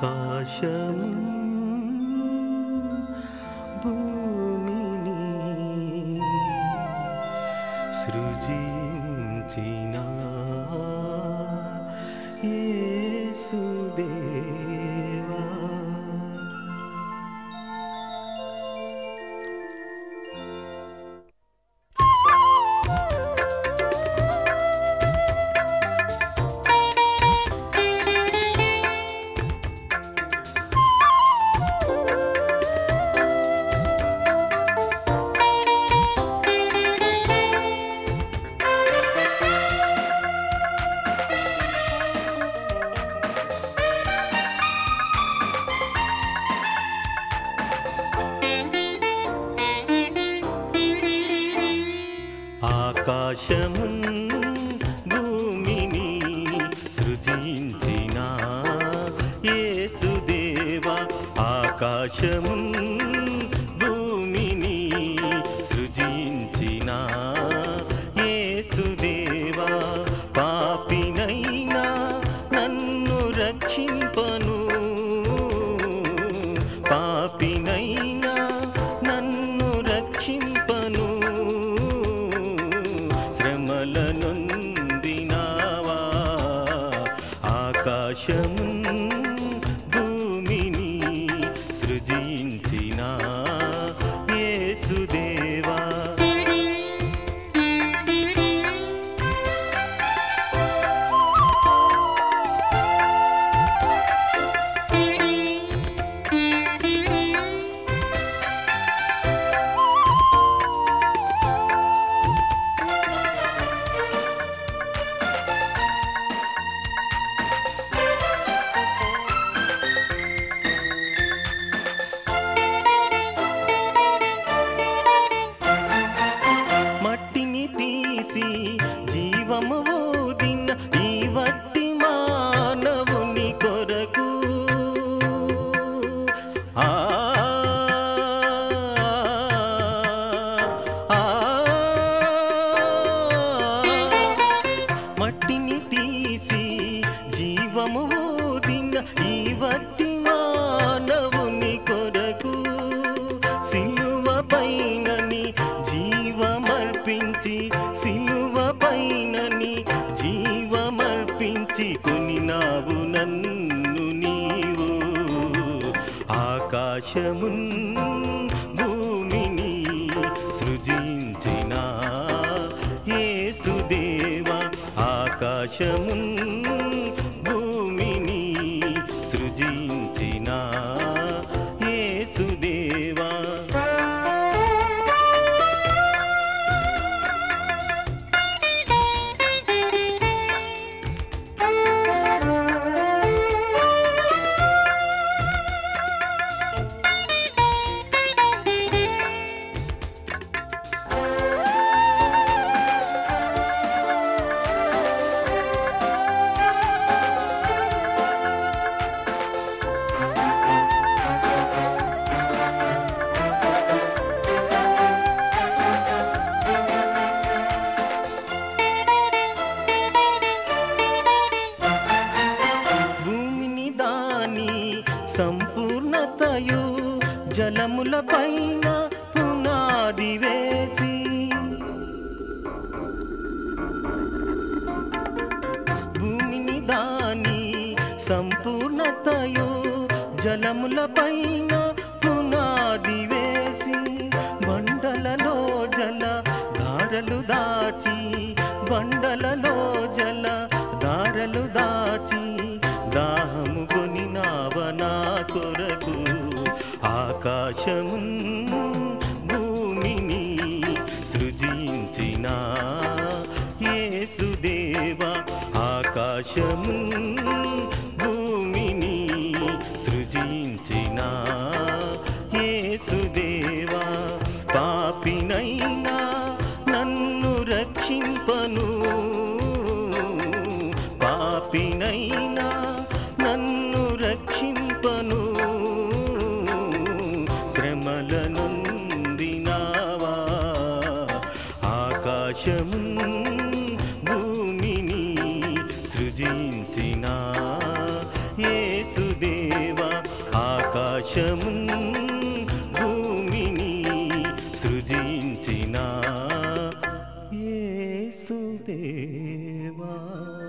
ఆకాశం భూమిని సృజించిన యేసుదేవా ఆకాశము భూమిని సృజించిన యేసుదేవా ఆకాశము భూమిని సృజించిన యేసుదేవా పాపినైనా నన్ను రక్షింపను పాపినైనా నన్ను రక్షింపను శ్రమల నొందినావా ఆకాశము భూమిని సృజించిన యేసుదేవా మట్టిని తీసి జీవము ఊదిన ఈ వట్టి మానవుని కొరకు ఆ ఆ, మట్టిని తీసి జీవము ఊదిన ఈ వట్టి మానవుని కొరకు సిలువ పైనని జీవమర్పించి సిలువ పైనని జీవమర్పించి కొనినావు నన్ను నీవు ఆకాశమున్ భూమిని సృజించిన యేసుదేవా ఆకాశమున్ భూమిని సృజించిన యేసుదేవా భూమిని దాని సంపూర్ణతయు జలముల పైన పునాది వేసి భూమిని దాని సంపూర్ణతయు జలముల పైన పునాది వేసి బండలలో జల ధారలు దాచి బండలలో జల దారలు దాచి దాహము కొని నావనా కొరకు ఆకాశము భూమిని సృజించిన యేసుదేవా ఆకాశము భూమిని సృజించిన యేసుదేవా పాపినైనా నన్ను రక్షింపను పాపినైనా నన్ను రక్షింపను శ్రమల నొందినావా ఆకాశము భూమిని సృజించిన యేసుదేవా ఆకాశమున్ భూమిని సృజించిన యేసుదేవా